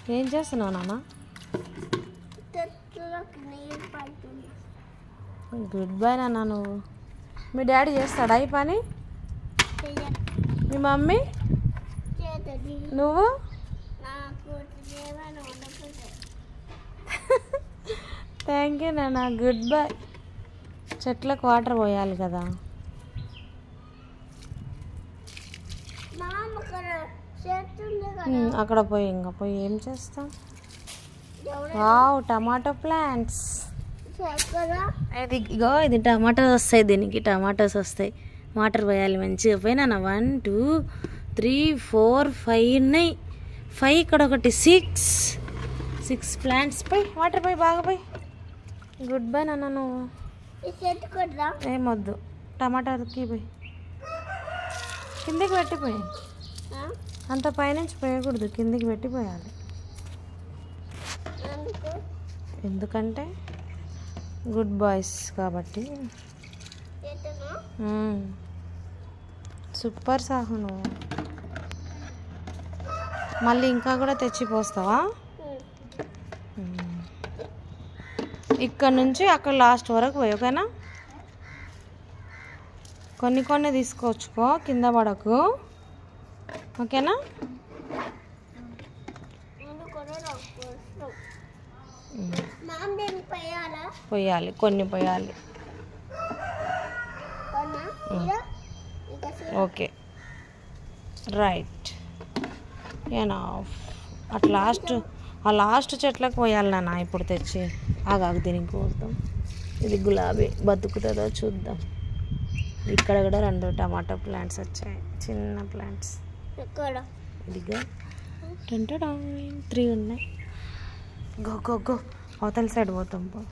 ఏం చేస్తున్నావు నాన్న చెట్లకు నీళ్ళు పడుతుంది గుడ్ బై నాన్న నువ్వు మీ డాడీ చేస్తాడా ఈ పని మీ మమ్మీ చేతుంది నువ్వు నాకు ఏమైనా ఉండకపోతే థ్యాంక్ యూ నాన్న గుడ్ బై చెట్లకు వాటర్ పోయాలి కదా మా అమ్మ అక్కడ చేస్తుంది కదా ఉమ్, అక్కడ పోయి ఇంకా పోయి ఏం చేస్తాం ఎవరు వావ్ టమాటో ప్లాంట్స్ చక్కర ఇది ఇగో ఇది టమాటోస్ వస్తాయి దీనికి టమాటోస్ వస్తాయి వాటర్ పోయాలి మంచిగా పోయినా one two three four five ఉన్నాయి ఫైవ్ ఇక్కడ ఒకటి సిక్స్ సిక్స్ ప్లాంట్స్ పోయి వాటర్ పోయి బాగా పోయి గుడ్ బై నాన్న నువ్వు ఈ చెట్టు కూడా ఏమొద్దు టమాటాకి పోయి కిందికి పెట్టిపోయి అంత పైనుంచి పోయకూడదు కిందికి పెట్టిపోయాలి అందుకు ఎందుకంటే గుడ్ బాయ్స్ కాబట్టి చెట్టును మ్మ్. సూపర్ సాహు నువ్వు మళ్ళీ ఇంకా కూడా తెచ్చి పోస్తావా మ్మ్. ఇక్కడ నుంచి అక్కడ లాస్ట్ వరకు పోయి ఓకేనా కొన్ని కొన్ని తీసుకొచ్చుకో కింద పడకు ఓకేనా ముందు కూడా నాకు ఇష్టం మ్మ్. మామ దీన్ని పోయాలా పోయాలి కొన్ని పోయాలి కొన్నా ఇలా ఇక ఓకే రైట్ ఏనా అట్ లాస్ట్ ఆ లాస్ట్ చెట్లకు పోయాలి నాన్న ఇప్పుడు తెచ్చి ఆగాకు దీనికి కోద్దాం ఇది గులాబీ బతుకుతుందో చూద్దాం ఇక్కడ కూడా రెండు టమాటో ప్లాంట్స్ వచ్చాయి చిన్న ప్లాంట్స్ ఇక్కడ ఇదిగో టెంటడా త్రీ ఉన్నాయి గో గో గో అవతల సైడ్ పోతాం పో